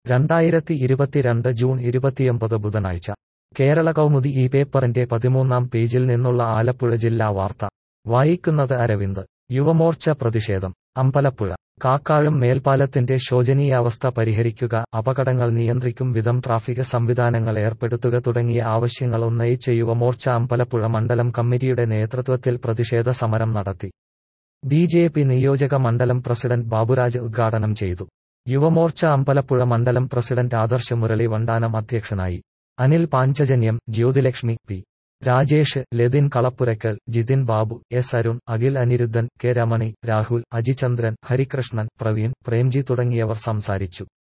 രണ്ടായിരത്തി ഇരുപത്തിരണ്ട് ജൂൺ ഇരുപത്തിയൊമ്പത് ബുധനാഴ്ച കേരള കൗമുദി ഈ പേപ്പറിന്റെ പതിമൂന്നാം പേജിൽ നിന്നുള്ള ആലപ്പുഴ ജില്ലാ വാർത്ത വായിക്കുന്നത് അരവിന്ദ് യുവമോർച്ച പ്രതിഷേധം അമ്പലപ്പുഴ കാക്കാഴും മേൽപ്പാലത്തിന്റെ ശോചനീയാവസ്ഥ പരിഹരിക്കുക അപകടങ്ങൾ നിയന്ത്രിക്കും വിധം ട്രാഫിക് സംവിധാനങ്ങൾ ഏർപ്പെടുത്തുക തുടങ്ങിയ ആവശ്യങ്ങൾ ഉന്നയിച്ച് യുവമോർച്ച അമ്പലപ്പുഴ മണ്ഡലം കമ്മിറ്റിയുടെ നേതൃത്വത്തിൽ പ്രതിഷേധ സമരം നടത്തി ബി ജെ പി നിയോജക മണ്ഡലം പ്രസിഡന്റ് ബാബുരാജ് ഉദ്ഘാടനം ചെയ്തു യുവമോർച്ച അമ്പലപ്പുഴ മണ്ഡലം പ്രസിഡന്റ് ആദർശ മുരളി വണ്ടാനം അധ്യക്ഷനായി Anil Panchajanyam Jyothilakshmi P Rajesh Lathin Kalappurackal Jithin Babu S Arun Akhil Aniruddhan K Ramani Rahul Ajichandran Harikrishnan Praveen Premji തുടങ്ങിയവർ സംസാരിച്ചു